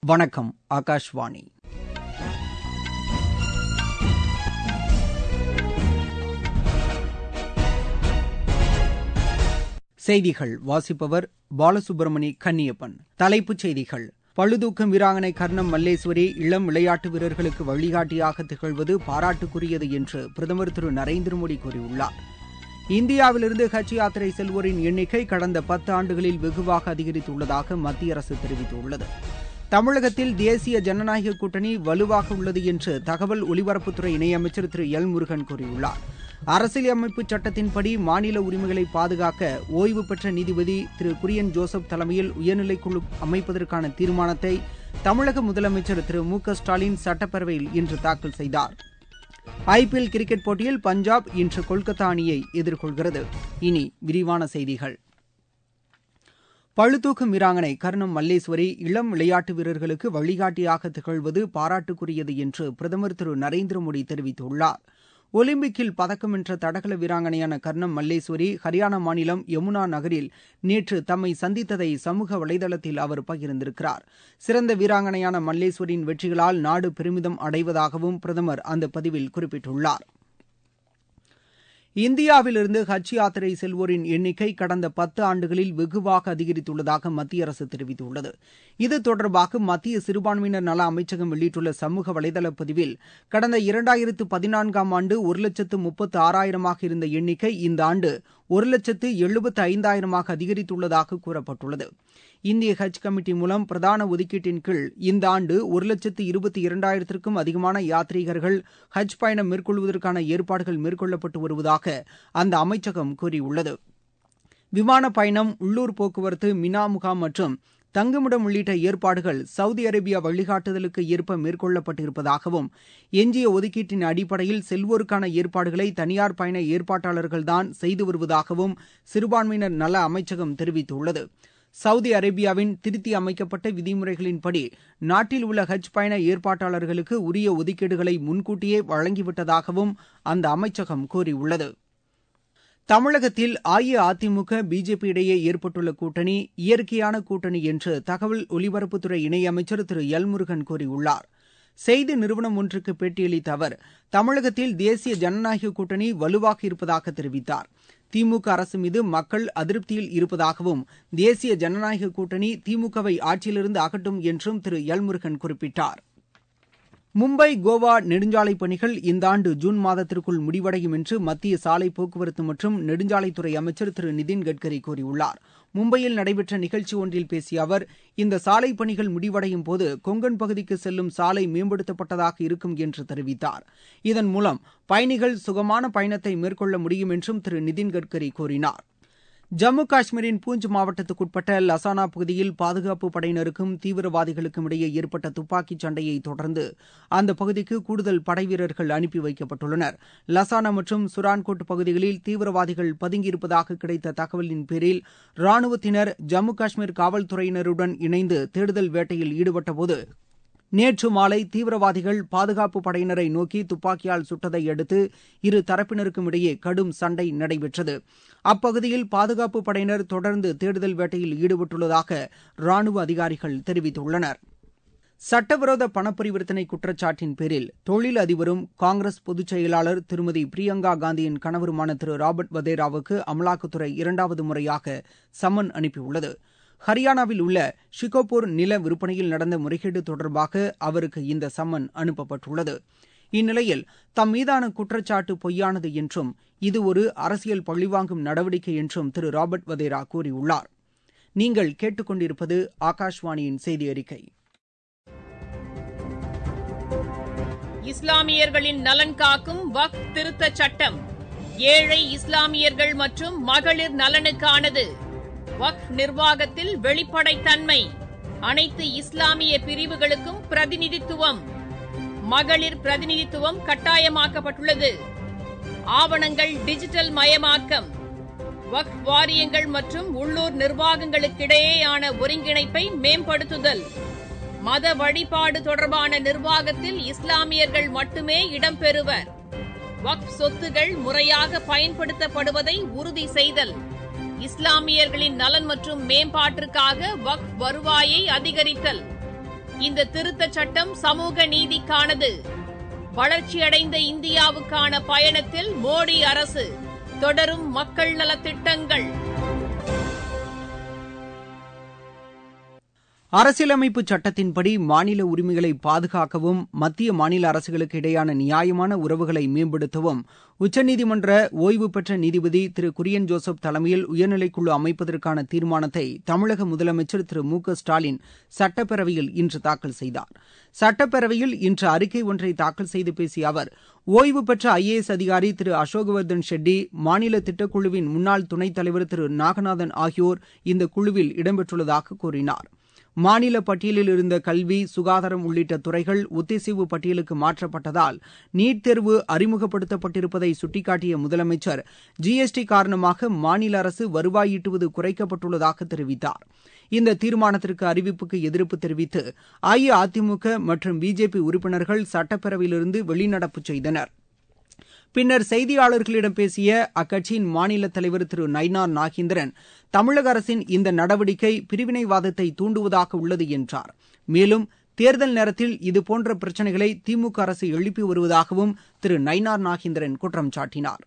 வணக்கம் ஆகாஷ்வாணி செய்திகள் வாசிப்பவர் பாலசுப்ரமணி கன்னியப்பன் தலைப்புச் செய்திகள் பளுதூக்கும் வீராங்கனை கர்ணம் மல்லேஸ்வரி இளம் விளையாட்டு வீரர்களுக்கு வழிகாட்டியாக திகழ்வது பாராட்டுக்குரியது என்று பிரதமர் திரு நரேந்திர மோடி கூறியுள்ளார் இந்தியாவிலிருந்து ஹஜ் யாத்திரை செல்வோரின் எண்ணிக்கை கடந்த பத்து ஆண்டுகளில் வெகுவாக அதிகரித்துள்ளதாக மத்திய அரசு தெரிவித்துள்ளது தமிழகத்தில் தேசிய ஜனநாயக கூட்டணி வலுவாக உள்ளது என்று தகவல் ஒலிபரப்புத்துறை இணையமைச்சர் திரு எல் முருகன் கூறியுள்ளார் அரசியலமைப்பு சட்டத்தின்படி மாநில உரிமைகளை பாதுகாக்க ஓய்வு பெற்ற நீதிபதி திரு குரியன் ஜோசப் தலைமையில் உயர்நிலைக்குழு அமைப்பதற்கான தீர்மானத்தை தமிழக முதலமைச்சர் திரு மு க ஸ்டாலின் சட்டப்பேரவையில் இன்று தாக்கல் செய்தார் ஐபிஎல் கிரிக்கெட் போட்டியில் பஞ்சாப் இன்று கொல்கத்தா அணியை எதிர்கொள்கிறது இனி விரிவான செய்திகள் பளுதூக்கும் வீராங்கனை கர்ணம் மல்லேஸ்வரி இளம் விளையாட்டு வீரர்களுக்கு வழிகாட்டியாக திகழ்வது பாராட்டுக்குரியது என்று பிரதமர் திரு நரேந்திர மோடி தெரிவித்துள்ளார் ஒலிம்பிக்கில் பதக்கம் வென்ற தடகள வீராங்கனையான கர்ணம் மல்லேஸ்வரி ஹரியானா மாநிலம் யமுனா நகரில் நேற்று தம்மை சந்தித்ததை சமூக வலைதளத்தில் அவர் பகிர்ந்திருக்கிறார் சிறந்த வீராங்கனையான மல்லேஸ்வரியின் வெற்றிகளால் நாடு பெருமிதம் அடைவதாகவும் பிரதமர் அந்த பதிவில் குறிப்பிட்டுள்ளார் இந்தியாவிலிருந்து ஹஜ் யாத்திரை செல்வோரின் எண்ணிக்கை கடந்த பத்து ஆண்டுகளில் வெகுவாக அதிகரித்துள்ளதாக மத்திய அரசு தெரிவித்துள்ளது இது தொடர்பாக மத்திய சிறுபான்மையினர் நல அமைச்சகம் வெளியிட்டுள்ள சமூக வலைதள பதிவில் கடந்த இரண்டாயிரத்து பதினான்காம் ஆண்டு ஒரு லட்சத்து முப்பத்து ஆறாயிரமாக இருந்த எண்ணிக்கை இந்த ஆண்டு ஒரு லட்சத்து எழுபத்து ஐந்தாயிரமாக அதிகரித்துள்ளதாக கூறப்பட்டுள்ளது இந்திய ஹஜ் கமிட்டி மூலம் பிரதான ஒதுக்கீட்டின் கீழ் இந்த ஆண்டு ஒரு லட்சத்து இருபத்தி இரண்டாயிரத்திற்கும் அதிகமான யாத்ரீகர்கள் ஹஜ் பயணம் மேற்கொள்வதற்கான ஏற்பாடுகள் மேற்கொள்ளப்பட்டு வருவதாக அந்த அமைச்சகம் கூறியுள்ளது விமான பயணம் உள்ளூர் போக்குவரத்து மினா முகாம் மற்றும் தங்குமிடம் உள்ளிட்ட ஏற்பாடுகள் சவுதி அரேபியா வழிகாட்டுதலுக்கு ஏற்ப மேற்கொள்ளப்பட்டிருப்பதாகவும் எஞ்சிய ஒதுக்கீட்டின் அடிப்படையில் செல்வோருக்கான ஏற்பாடுகளை தனியார் பயண ஏற்பாட்டாளர்கள்தான் செய்து வருவதாகவும் சிறுபான்மையினர் நல அமைச்சகம் தெரிவித்துள்ளது சவுதி அரேபியாவின் திருத்தி அமைக்கப்பட்ட விதிமுறைகளின்படி நாட்டில் உள்ள ஹஜ் பயண ஏற்பாட்டாளர்களுக்கு உரிய ஒதுக்கீடுகளை முன்கூட்டியே வழங்கிவிட்டதாகவும் அந்த அமைச்சகம் கூறியுள்ளது தமிழகத்தில் அஇஅதிமுக பிஜேபி இடையே ஏற்பட்டுள்ள கூட்டணி இயற்கையான கூட்டணி என்று தகவல் ஒலிபரப்புத்துறை இணையமைச்சர் திரு எல் முருகன் கூறியுள்ளார் செய்தி நிறுவனம் ஒன்றுக்கு பேட்டியளித்த அவர் தமிழகத்தில் தேசிய ஜனநாயக கூட்டணி வலுவாக இருப்பதாக தெரிவித்தார் திமுக அரசு மீது மக்கள் அதிருப்தியில் இருப்பதாகவும் தேசிய ஜனநாயக கூட்டணி திமுகவை ஆட்சியிலிருந்து அகற்றும் என்றும் திரு எல் முருகன் குறிப்பிட்டார் மும்பை கோவா நெடுஞ்சாலை பணிகள் இந்த ஆண்டு ஜூன் மாதத்திற்குள் முடிவடையும் என்று மத்திய சாலை போக்குவரத்து மற்றும் நெடுஞ்சாலைத்துறை அமைச்சர் திரு நிதின் கட்கரி கூறியுள்ளார் மும்பையில் நடைபெற்ற நிகழ்ச்சி ஒன்றில் பேசிய அவர் இந்த சாலை பணிகள் முடிவடையும் போது கொங்கன் பகுதிக்கு செல்லும் சாலை மேம்படுத்தப்பட்டதாக இருக்கும் என்று தெரிவித்தார் இதன் மூலம் பயணிகள் சுகமான பயணத்தை மேற்கொள்ள முடியும் என்றும் திரு நிதின் கட்கரி கூறினார் ஜம்மு காஷ்மீரின் பூஞ்ச் மாவட்டத்துக்குட்பட்ட லசானா பகுதியில் பாதுகாப்பு படையினருக்கும் தீவிரவாதிகளுக்கும் இடையே ஏற்பட்ட துப்பாக்கிச் சண்டையை தொடர்ந்து அந்த பகுதிக்கு கூடுதல் படைவீரர்கள் அனுப்பி வைக்கப்பட்டுள்ளனர் லசானா மற்றும் சுரான்கோட் பகுதிகளில் தீவிரவாதிகள் பதுங்கியிருப்பதாக கிடைத்த தகவலின் பேரில் ராணுவத்தினர் ஜம்மு காஷ்மீர் காவல்துறையினருடன் இணைந்து தேடுதல் வேட்டையில் ஈடுபட்டபோது நேற்று மாலை தீவிரவாதிகள் பாதுகாப்பு படையினரை நோக்கி துப்பாக்கியால் சுட்டதை அடுத்து இரு தரப்பினருக்கும் இடையே கடும் சண்டை நடைபெற்றது அப்பகுதியில் பாதுகாப்பு படையினர் தொடர்ந்து தேடுதல் வேட்டையில் ஈடுபட்டுள்ளதாக ராணுவ அதிகாரிகள் தெரிவித்துள்ளனர் சட்டவிரோத பணப்பரிவர்த்தனை குற்றச்சாட்டின் பேரில் தொழில் அதிபரும் காங்கிரஸ் பொதுச் செயலாளர் திருமதி பிரியங்கா காந்தியின் கணவருமான திரு ராபர்ட் வதேராவுக்கு அமலாக்கத்துறை இரண்டாவது முறையாக சம்மன் அனுப்பியுள்ளது ஹரியானாவில் உள்ள ஷிகோபூர் நில விற்பனையில் நடந்த முறைகேடு தொடர்பாக அவருக்கு இந்த சம்மன் அனுப்பப்பட்டுள்ளது இந்நிலையில் தம் மீதான குற்றச்சாட்டு பொய்யானது என்றும் இது ஒரு அரசியல் பழிவாங்கும் நடவடிக்கை என்றும் திரு ராபர்ட் வதேரா கூறியுள்ளார் நீங்கள் கேட்டுக்கொண்டிருப்பது ஆகாஷ்வாணியின் செய்தி அறிக்கை இஸ்லாமியர்களின் நலன் காக்கும் வக் திருத்த சட்டம் ஏழை இஸ்லாமியர்கள் மற்றும் மகளிர் நலனுக்கானது வக்ஃப் நிர்வாகத்தில் வெளிப்படைத்தன்மை அனைத்து இஸ்லாமிய பிரிவுகளுக்கும் பிரதிநிதித்துவம் மகளிர் பிரதிநிதித்துவம் கட்டாயமாக்கப்பட்டுள்ளது ஆவணங்கள் டிஜிட்டல் மயமாக்கம் வக்ஃப் வாரியங்கள் மற்றும் உள்ளூர் நிர்வாகங்களுக்கிடையேயான ஒருங்கிணைப்பை மேம்படுத்துதல் மத வழிபாடு தொடர்பான நிர்வாகத்தில் இஸ்லாமியர்கள் மட்டுமே இடம்பெறுவர் வக்ஃப் சொத்துகள் முறையாக பயன்படுத்தப்படுவதை உறுதி செய்தல் இஸ்லாமியர்களின் நலன் மற்றும் மேம்பாட்டிற்காக வக்ஃப் வருவாயை அதிகரித்தல் இந்த திருத்தச் சட்டம் சமூக நீதிக்கானது வளர்ச்சியடைந்த இந்தியாவுக்கான பயணத்தில் மோடி அரசு தொடரும் மக்கள் நலத்திட்டங்கள் அரசியலமைப்பு சட்டத்தின்படி மாநில உரிமைகளை பாதுகாக்கவும் மத்திய மாநில அரசுகளுக்கு இடையான நியாயமான உறவுகளை மேம்படுத்தவும் உச்சநீதிமன்ற ஓய்வு பெற்ற நீதிபதி திரு குரியன் ஜோசப் தலைமையில் உயர்நிலைக்குழு அமைப்பதற்கான தீர்மானத்தை தமிழக முதலமைச்சர் திரு மு க ஸ்டாலின் சட்டப்பேரவையில் இன்று தாக்கல் செய்தார் சட்டப்பேரவையில் இன்று அறிக்கை ஒன்றை தாக்கல் செய்து பேசிய அவர் ஓய்வு பெற்ற ஐஏஎஸ் அதிகாரி திரு அசோகவர்தன் ஷெட்டி மாநில திட்டக்குழுவின் முன்னாள் துணைத் தலைவர் திரு நாகநாதன் ஆகியோர் இந்த குழுவில் இடம்பெற்றுள்ளதாக கூறினார் மாநில பட்டியலில் இருந்த கல்வி சுகாதாரம் உள்ளிட்ட துறைகள் ஒத்திசைவு பட்டியலுக்கு மாற்றப்பட்டதால் நீட் தேர்வு அறிமுகப்படுத்தப்பட்டிருப்பதை சுட்டிக்காட்டிய முதலமைச்சர் ஜிஎஸ்டி காரணமாக மாநில அரசு வருவாய் ஈட்டுவது குறைக்கப்பட்டுள்ளதாக தெரிவித்தார் இந்த தீர்மானத்திற்கு அறிவிப்புக்கு எதிர்ப்பு தெரிவித்து அஇஅதிமுக மற்றும் பிஜேபி உறுப்பினர்கள் சட்டப்பேரவையிலிருந்து வெளிநடப்பு செய்தனர் பின்னர் செய்தியாளர்களிடம் பேசிய அக்கட்சியின் மாநில தலைவர் திரு நயினார் நாகேந்திரன் தமிழக அரசின் இந்த நடவடிக்கை பிரிவினைவாதத்தை தூண்டுவதாக உள்ளது என்றார் மேலும் தேர்தல் நேரத்தில் இதுபோன்ற பிரச்சினைகளை திமுக அரசு எழுப்பி வருவதாகவும் திரு நயினார் நாகேந்திரன் குற்றம் சாட்டினார்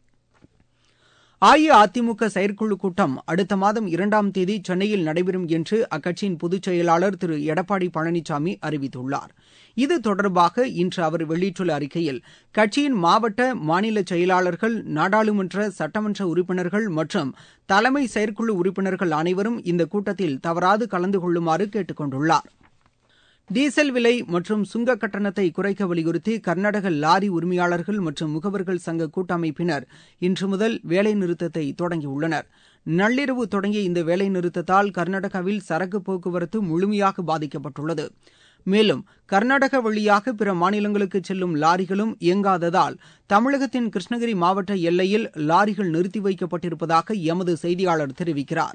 அஇஅதிமுக செயற்குழு கூட்டம் அடுத்த மாதம் இரண்டாம் தேதி சென்னையில் நடைபெறும் என்று அக்கட்சியின் பொதுச் செயலாளர் திரு எடப்பாடி பழனிசாமி அறிவித்துள்ளார் இது தொடர்பாக இன்று அவர் வெளியிட்டுள்ள அறிக்கையில் கட்சியின் மாவட்ட மாநில செயலாளர்கள் நாடாளுமன்ற சட்டமன்ற உறுப்பினர்கள் மற்றும் தலைமை செயற்குழு உறுப்பினர்கள் அனைவரும் இந்த கூட்டத்தில் தவறாது கலந்து கொள்ளுமாறு கேட்டுக் கொண்டுள்ளார் டீசல் விலை மற்றும் சுங்க கட்டணத்தை குறைக்க வலியுறுத்தி கர்நாடக லாரி உரிமையாளர்கள் மற்றும் முகவர்கள் சங்க கூட்டமைப்பினர் இன்று முதல் வேலைநிறுத்தத்தை தொடங்கியுள்ளனர் நள்ளிரவு தொடங்கிய இந்த வேலைநிறுத்தத்தால் கர்நாடகாவில் சரக்கு போக்குவரத்து முழுமையாக பாதிக்கப்பட்டுள்ளது மேலும் கர்நாடக வழியாக பிற மாநிலங்களுக்கு செல்லும் லாரிகளும் இயங்காததால் தமிழகத்தின் கிருஷ்ணகிரி மாவட்ட எல்லையில் லாரிகள் நிறுத்தி வைக்கப்பட்டிருப்பதாக எமது செய்தியாளர் தெரிவிக்கிறார்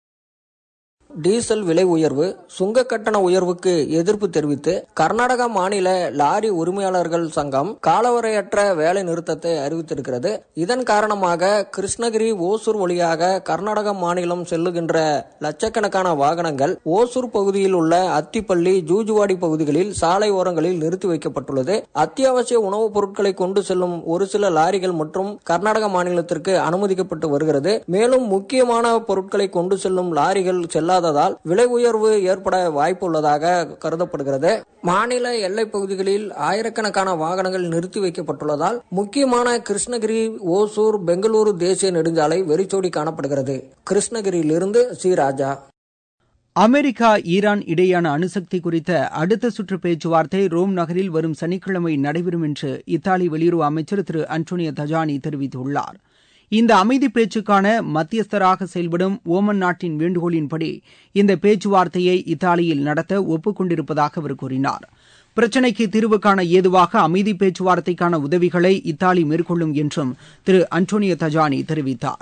டீசல் விலை உயர்வு சுங்க கட்டண உயர்வுக்கு எதிர்ப்பு தெரிவித்து கர்நாடக மாநில லாரி உரிமையாளர்கள் சங்கம் காலவரையற்ற வேலை நிறுத்தத்தை அறிவித்திருக்கிறது இதன் காரணமாக கிருஷ்ணகிரி ஓசூர் வழியாக கர்நாடக மாநிலம் செல்லுகின்ற லட்சக்கணக்கான வாகனங்கள் ஓசூர் பகுதியில் உள்ள அத்திப்பள்ளி ஜூஜுவாடி பகுதிகளில் சாலை ஓரங்களில் நிறுத்தி வைக்கப்பட்டுள்ளது அத்தியாவசிய உணவுப் பொருட்களை கொண்டு செல்லும் ஒரு சில லாரிகள் மற்றும் கர்நாடக மாநிலத்திற்கு அனுமதிக்கப்பட்டு வருகிறது மேலும் முக்கியமான பொருட்களை கொண்டு செல்லும் லாரிகள் செல்லாத இல்லாததால் விலை உயர்வு ஏற்பட வாய்ப்பு உள்ளதாக கருதப்படுகிறது மாநில எல்லைப் பகுதிகளில் ஆயிரக்கணக்கான வாகனங்கள் நிறுத்தி வைக்கப்பட்டுள்ளதால் முக்கியமான கிருஷ்ணகிரி ஓசூர் பெங்களூரு தேசிய நெடுஞ்சாலை வெறிச்சோடி காணப்படுகிறது கிருஷ்ணகிரியிலிருந்து சி ராஜா அமெரிக்கா ஈரான் இடையேயான அணுசக்தி குறித்த அடுத்த சுற்று பேச்சுவார்த்தை ரோம் நகரில் வரும் சனிக்கிழமை நடைபெறும் என்று இத்தாலி வெளியுறவு அமைச்சர் திரு அன்டோனியோ தஜானி தெரிவித்துள்ளார் இந்த அமைதி பேச்சுக்கான மத்தியஸ்தராக செயல்படும் ஓமன் நாட்டின் வேண்டுகோளின்படி இந்த பேச்சுவார்த்தையை இத்தாலியில் நடத்த ஒப்புக்கொண்டிருப்பதாக அவர் கூறினார் பிரச்சினைக்கு தீர்வு காண ஏதுவாக அமைதி பேச்சுவார்த்தைக்கான உதவிகளை இத்தாலி மேற்கொள்ளும் என்றும் திரு அன்டோனியோ தஜானி தெரிவித்தார்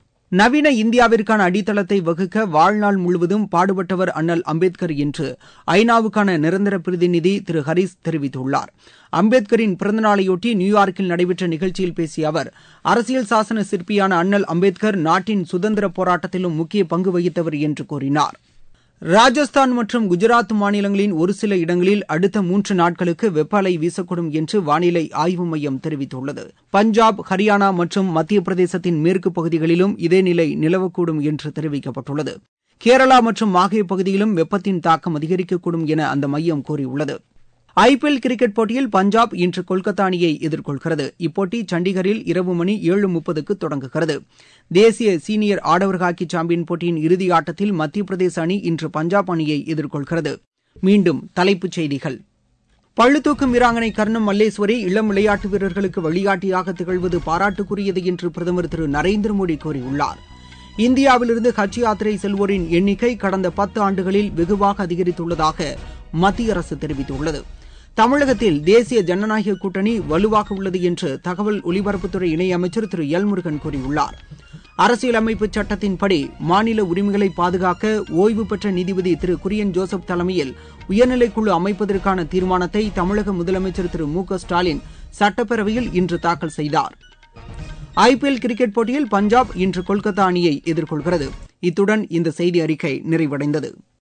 நவீன இந்தியாவிற்கான அடித்தளத்தை வகுக்க வாழ்நாள் முழுவதும் பாடுபட்டவர் அண்ணல் அம்பேத்கர் என்று ஐநாவுக்கான நிரந்தர பிரதிநிதி திரு ஹரிஸ் தெரிவித்துள்ளார் அம்பேத்கரின் பிறந்தநாளையொட்டி நியூயார்க்கில் நடைபெற்ற நிகழ்ச்சியில் பேசிய அவர் அரசியல் சாசன சிற்பியான அண்ணல் அம்பேத்கர் நாட்டின் சுதந்திர போராட்டத்திலும் முக்கிய பங்கு வகித்தவர் என்று கூறினார் ராஜஸ்தான் மற்றும் குஜராத் மாநிலங்களின் ஒரு சில இடங்களில் அடுத்த மூன்று நாட்களுக்கு வெப்ப அலை வீசக்கூடும் என்று வானிலை ஆய்வு மையம் தெரிவித்துள்ளது பஞ்சாப் ஹரியானா மற்றும் மத்திய பிரதேசத்தின் மேற்கு பகுதிகளிலும் இதே நிலை நிலவக்கூடும் என்று தெரிவிக்கப்பட்டுள்ளது கேரளா மற்றும் மாஹே பகுதியிலும் வெப்பத்தின் தாக்கம் அதிகரிக்கக்கூடும் என அந்த மையம் கூறியுள்ளது ஐபிஎல் கிரிக்கெட் போட்டியில் பஞ்சாப் இன்று கொல்கத்தா அணியை எதிர்கொள்கிறது இப்போட்டி சண்டிகரில் இரவு மணி ஏழு முப்பதுக்கு தொடங்குகிறது தேசிய சீனியர் ஆடவர் ஹாக்கி சாம்பியன் போட்டியின் இறுதி ஆட்டத்தில் மத்திய பிரதேச அணி இன்று பஞ்சாப் அணியை எதிர்கொள்கிறது மீண்டும் தலைப்புச் செய்திகள் பளுதூக்கும் வீராங்கனை கர்ணம் மல்லேஸ்வரி இளம் விளையாட்டு வீரர்களுக்கு வழிகாட்டியாக திகழ்வது பாராட்டுக்குரியது என்று பிரதமர் திரு நரேந்திர மோடி கூறியுள்ளார் இந்தியாவிலிருந்து ஹஜ் யாத்திரை செல்வோரின் எண்ணிக்கை கடந்த பத்து ஆண்டுகளில் வெகுவாக அதிகரித்துள்ளதாக மத்திய அரசு தெரிவித்துள்ளது தமிழகத்தில் தேசிய ஜனநாயக கூட்டணி வலுவாக உள்ளது என்று தகவல் ஒலிபரப்புத்துறை இணையமைச்சர் திரு எல் முருகன் கூறியுள்ளார் அரசியலமைப்பு சட்டத்தின்படி மாநில உரிமைகளை பாதுகாக்க ஓய்வு பெற்ற நீதிபதி திரு குரியன் ஜோசப் தலைமையில் உயர்நிலைக்குழு அமைப்பதற்கான தீர்மானத்தை தமிழக முதலமைச்சர் திரு மு க ஸ்டாலின் சட்டப்பேரவையில் இன்று தாக்கல் செய்தார் ஐபிஎல் கிரிக்கெட் போட்டியில் பஞ்சாப் இன்று கொல்கத்தா அணியை எதிர்கொள்கிறது இத்துடன் இந்த செய்தி அறிக்கை நிறைவடைந்தது